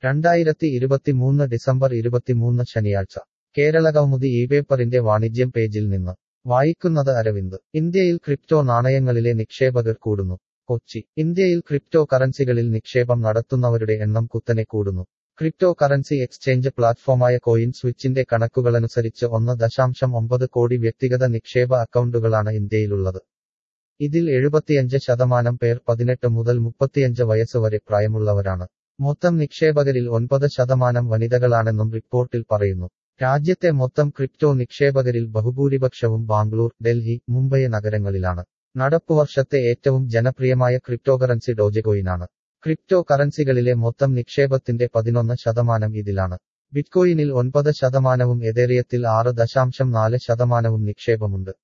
രണ്ടായിരത്തി ഇരുപത്തിമൂന്ന് ഡിസംബർ ഇരുപത്തിമൂന്ന് ശനിയാഴ്ച കേരള കൗമുദി ഈ പേപ്പറിന്റെ വാണിജ്യം പേജിൽ നിന്ന് വായിക്കുന്നത് അരവിന്ദ് ഇന്ത്യയിൽ ക്രിപ്റ്റോ നാണയങ്ങളിലെ നിക്ഷേപകർ കൂടുന്നു കൊച്ചി ഇന്ത്യയിൽ ക്രിപ്റ്റോ കറൻസികളിൽ നിക്ഷേപം നടത്തുന്നവരുടെ എണ്ണം കുത്തനെ കൂടുന്നു ക്രിപ്റ്റോ കറൻസി എക്സ്ചേഞ്ച് പ്ലാറ്റ്ഫോമായ കോയിൻ സ്വിച്ചിന്റെ കണക്കുകളനുസരിച്ച് ഒന്ന് ദശാംശം ഒമ്പത് കോടി വ്യക്തിഗത നിക്ഷേപ അക്കൗണ്ടുകളാണ് ഇന്ത്യയിലുള്ളത് ഇതിൽ എഴുപത്തിയഞ്ച് ശതമാനം പേർ പതിനെട്ട് മുതൽ മുപ്പത്തിയഞ്ച് വയസ്സ് വരെ പ്രായമുള്ളവരാണ് മൊത്തം നിക്ഷേപകരിൽ ഒൻപത് ശതമാനം വനിതകളാണെന്നും റിപ്പോർട്ടിൽ പറയുന്നു രാജ്യത്തെ മൊത്തം ക്രിപ്റ്റോ നിക്ഷേപകരിൽ ബഹുഭൂരിപക്ഷവും ബാംഗ്ലൂർ ഡൽഹി മുംബൈ നഗരങ്ങളിലാണ് നടപ്പുവർഷത്തെ ഏറ്റവും ജനപ്രിയമായ ക്രിപ്റ്റോകറൻസി ഡോജെകോയിനാണ് ക്രിപ്റ്റോ കറൻസികളിലെ മൊത്തം നിക്ഷേപത്തിന്റെ പതിനൊന്ന് ശതമാനം ഇതിലാണ് ബിറ്റ്കോയിനിൽ ഒൻപത് ശതമാനവും എതേറിയത്തിൽ ആറ് ദശാംശം നാല് ശതമാനവും നിക്ഷേപമുണ്ട്